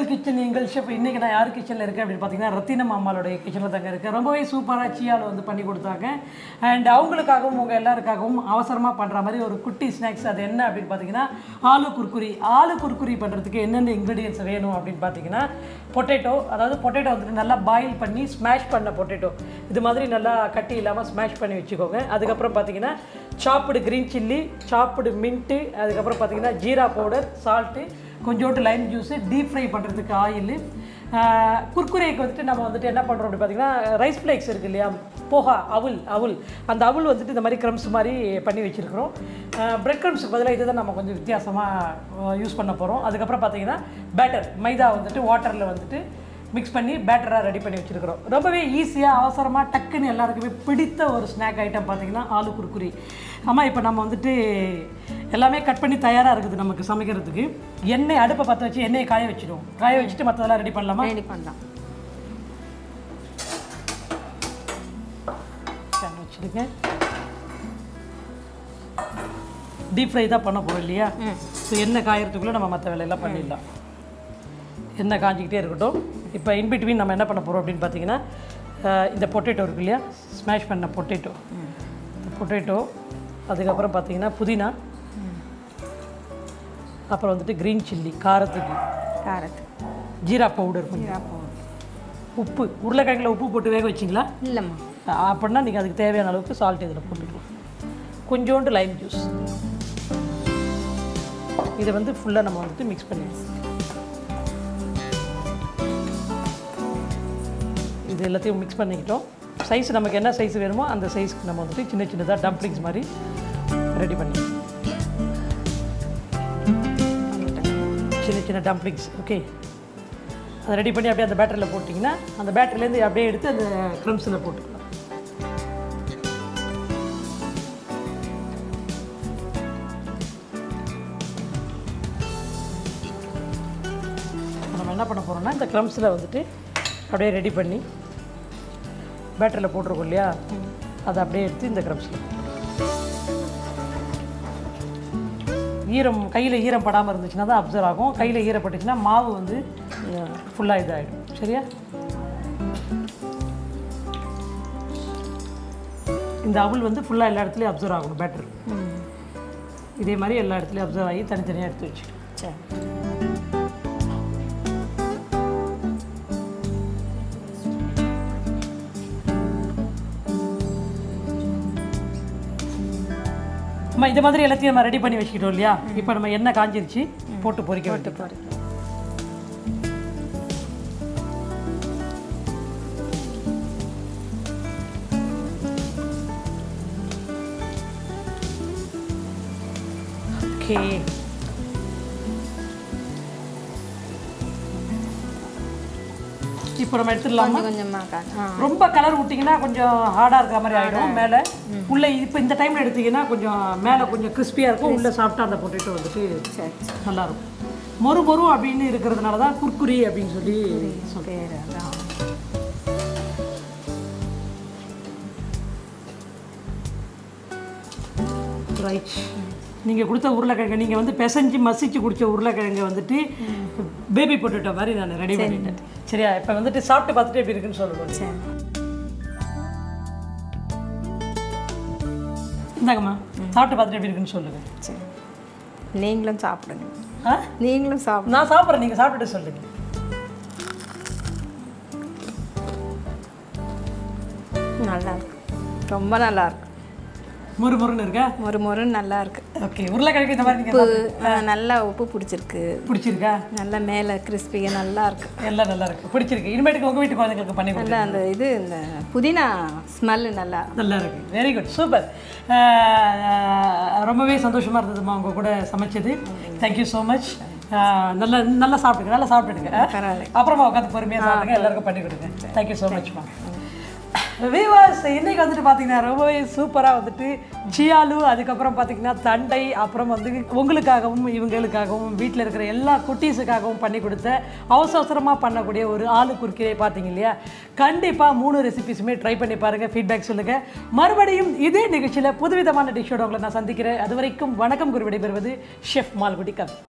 எங்கள் கிச்சன் எங்கள் ஷெஃப் இன்றைக்கி நான் யார் கிச்சனில் இருக்கேன் அப்படின்னு பார்த்தீங்கன்னா ரத்தினம் அம்மாளுடைய கிச்சனில் தாங்க இருக்கேன் ரொம்பவே சூப்பராக சியால் வந்து பண்ணி கொடுத்தாங்க அண்ட் அவங்களுக்காகவும் உங்கள் எல்லாருக்காகவும் அவசரமாக பண்ணுற மாதிரி ஒரு குட்டி ஸ்நாக்ஸ் அது என்ன அப்படின்னு பார்த்தீங்கன்னா ஆலு குர்குரி ஆலு குர்குரி பண்ணுறதுக்கு என்னென்ன இன்க்ரீடியன்ஸ் வேணும் அப்படின்னு பார்த்தீங்கன்னா பொட்டேட்டோ அதாவது பொட்டேட்டோ வந்துட்டு நல்லா பாயில் பண்ணி ஸ்மாஷ் பண்ண பொட்டேட்டோ இது மாதிரி நல்லா கட்டி இல்லாமல் ஸ்மாஷ் பண்ணி வச்சுக்கோங்க அதுக்கப்புறம் பார்த்தீங்கன்னா சாப்பிடு க்ரீன் சில்லி சாப்பிடு மின்ட்டு அதுக்கப்புறம் பார்த்தீங்கன்னா ஜீரா பவுடர் சால்ட்டு கொஞ்சோண்டு லைம் ஜூஸு டீப் ஃப்ரை பண்ணுறதுக்கு ஆயில் குர்குரேக்கு வந்துட்டு நம்ம வந்துட்டு என்ன பண்ணுறோம் அப்படின்னு பார்த்தீங்கன்னா ரைஸ் ஃப்ளேக்ஸ் இருக்கு இல்லையா போஹா அவுல் அவுல் அந்த அவுல் வந்துட்டு இந்த மாதிரி க்ரம்ஸ் மாதிரி பண்ணி வச்சுருக்கிறோம் பிரெட் க்ரம்ஸுக்கு பதிலாக இதுதான் நம்ம கொஞ்சம் வித்தியாசமாக யூஸ் பண்ண போகிறோம் அதுக்கப்புறம் பார்த்தீங்கன்னா பேட்டர் மைதா வந்துட்டு வாட்டரில் வந்துட்டு மிக்ஸ் பண்ணி பேட்டராக ரெடி பண்ணி வச்சுருக்கிறோம் ரொம்பவே ஈஸியாக அவசரமாக டக்குன்னு எல்லாருக்குமே பிடித்த ஒரு ஸ்நாக் ஐட்டம் பார்த்தீங்கன்னா ஆலு குர்குரி ஆமாம் இப்போ நம்ம வந்துட்டு எல்லாமே கட் பண்ணி தயாராக இருக்குது நமக்கு சமைக்கிறதுக்கு எண்ணெய் அடுப்பை பற்ற வச்சு எண்ணெயை காய வச்சிடுவோம் காய வச்சுட்டு மற்றதெல்லாம் ரெடி பண்ணலாமா ரெடி பண்ணலாம் பேன் வச்சுடுங்க டீப் ஃப்ரை தான் பண்ண போகிறோம் இல்லையா ஸோ எண்ணெய் காயறதுக்குள்ளே நம்ம மற்ற வேலையெல்லாம் பண்ணிடலாம் எண்ணெய் காஞ்சிக்கிட்டே இருக்கட்டும் இப்போ இன்பிட்வீன் நம்ம என்ன பண்ண போகிறோம் அப்படின்னு பார்த்தீங்கன்னா அஹ், இந்த பொட்டேட்டோ இருக்கு இல்லையா ஸ்மாஷ் பண்ண பொட்டேட்டோ இந்த பொட்டேட்டோ அதுக்கப்புறம் பார்த்தீங்கன்னா புதினா அப்புறம் வந்துட்டு க்ரீன் சில்லி காரத்துக்கு காரத்து ஜீரா பவுடர் கொஞ்சம் ஜீரா பவுடர் உப்பு உருளைக்கிழங்குல உப்பு போட்டு வேக வச்சிங்களா இல்லைம்மா அப்படின்னா நீங்கள் அதுக்கு தேவையான அளவுக்கு சால்ட் இதில் போட்டுக்கலாம் கொஞ்சோண்டு லைம் ஜூஸ் இதை வந்து ஃபுல்லாக நம்ம வந்துட்டு மிக்ஸ் பண்ணிடுவோம் இது எல்லாத்தையும் மிக்ஸ் பண்ணிக்கிட்டோம் சைஸ் நமக்கு என்ன சைஸ் வேணுமோ அந்த சைஸ்க்கு நம்ம வந்துட்டு சின்ன சின்னதாக டம்ப்ளிங்ஸ் மாதிரி ரெடி பண்ணி சின்ன சின்ன டம்ப்ளிங்ஸ் ஓகே அதை ரெடி பண்ணி அப்படியே அந்த பேட்டரியில் போட்டிங்கன்னா அந்த பேட்டரிலேருந்து அப்படியே எடுத்து அந்த க்ரம்ஸில் போட்டுக்கலாம் இப்ப நம்ம என்ன பண்ண போகிறோம்னா இந்த க்ரம்ஸில் வந்துட்டு அப்படியே ரெடி பண்ணி பேட்டரியில் போட்டிருக்கோம் இல்லையா அதை அப்படியே எடுத்து இந்த க்ரம்ஸில் ஈரம் கையில் ஈரம் படாமல் இருந்துச்சுன்னா தான் அப்சர்வ் ஆகும் கையில் ஈரப்பட்டுச்சுன்னா மாவு வந்து ஃபுல்லாக இதாகிடும் சரியா இந்த அவுல் வந்து ஃபுல்லாக எல்லா இடத்துலையும் அப்சர்வ் ஆகணும் பேட்டர் இதே மாதிரி எல்லா இடத்துலையும் அப்சர்வ் ஆகி தனித்தனியாக எடுத்து வச்சு சரி அம்மா இந்த மாதிரி எல்லாத்தையும் நம்ம ரெடி பண்ணி வச்சுக்கிட்டோம் இல்லையா இப்போ நம்ம எண்ணெய் காஞ்சிருச்சு போட்டு பொரிக்க விட்டு போட்டு ஓகே இப்போ நம்ம எடுத்துடலாமா கொஞ்சம் கொஞ்சமாக காட்டு ஆ ரொம்ப கலர் விட்டிங்கன்னா கொஞ்சம் ஹார்டாக இருக்கிற மாதிரி ஆகிடும் மேலே உள்ளே இப்போ இந்த டைமில் எடுத்தீங்கன்னா கொஞ்சம் மேலே கொஞ்சம் கிறிஸ்பியாக இருக்கும் உள்ளே சாப்பிட்டா அந்த பொட்டேட்டோ வந்துட்டு சரி சரி நல்லா இருக்கும் மொறு மொறு அப்படின்னு இருக்கிறதுனால தான் குர்குரி அப்படின்னு சொல்லி பேர் அதான் ரைட் நீங்கள் கொடுத்த உருளைக்கிழங்கு நீங்கள் வந்து பிசைஞ்சு மசிச்சு குடிச்ச உருளைக்கிழங்கு வந்துட்டு பேபி பொட்டேட்டோ மாதிரி நான் ரெடி பண்ணிட்டேன் சரியா இப்போ வந்துட்டு சாப்பிட்டு பார்த்துட்டு எப்படி இருக்குன்னு சொல்லுங்க சரி இந்தாங்கம்மா சாப்பிட்டு பார்த்துட்டு எப்படி இருக்குன்னு சொல்லுங்கள் சரி நீங்களும் சாப்பிடுங்க ஆ நீங்களும் சாப்பிடுங்க நான் சாப்பிட்றேன் நீங்கள் சாப்பிட்டுட்டு சொல்லுங்கள் நல்லா இருக்கு ரொம்ப நல்லா இருக்கு முறு முறுன்னு இருக்கா மொறு மொறுன்னு நல்லா இருக்கு ஓகே உருளைக்கிழங்கு இந்த மாதிரி நீங்கள் உப்பு ஆ, நல்லா உப்பு பிடிச்சிருக்கு பிடிச்சிருக்கா நல்லா மேலே கிறிஸ்பியாக நல்லா இருக்கு எல்லாம் நல்லா இருக்கு பிடிச்சிருக்கு இனிமேட்டுக்கு உங்கள் வீட்டு குழந்தைங்களுக்கு பண்ணி கொடுங்க நல்லா அந்த இது இந்த புதினா ஸ்மெல்லு நல்லா நல்லா இருக்கு வெரி குட் சூப்பர் ரொம்பவே சந்தோஷமா இருந்ததுமா உங்க கூட சமைச்சது தேங்க்யூ ஸோ மச் நல்லா நல்லா சாப்பிடுங்க நல்லா சாப்பிட்டுடுங்க பரவாயில்ல அப்புறமா உட்காந்து பொறுமையாக சாப்பிடுங்க எல்லாருக்கும் பண்ணி கொடுங்க தேங்க்யூ ஸோ மச்மா வீவர்ஸ் இன்னைக்கு வந்துட்டு பார்த்தீங்கன்னா ரொம்பவே சூப்பராக வந்துட்டு சியாலு அதுக்கப்புறம் பார்த்தீங்கன்னா தண்டை அப்புறம் வந்து உங்களுக்காகவும் இவங்களுக்காகவும் வீட்டில் இருக்கிற எல்லா குட்டீஸுக்காகவும் பண்ணி கொடுத்த அவசர அவசரமாக பண்ணக்கூடிய ஒரு ஆளு குறுக்கிலே பார்த்தீங்க இல்லையா கண்டிப்பாக மூணு ரெசிபிஸுமே ட்ரை பண்ணி பாருங்கள் ஃபீட்பேக் சொல்லுங்கள் மறுபடியும் இதே நிகழ்ச்சியில் புதுவிதமான டிஷ்ஷோட உங்களை நான் சந்திக்கிறேன் அது வரைக்கும் வணக்கம் குரு விடைபெறுவது ஷெஃப் மால்குடி கவி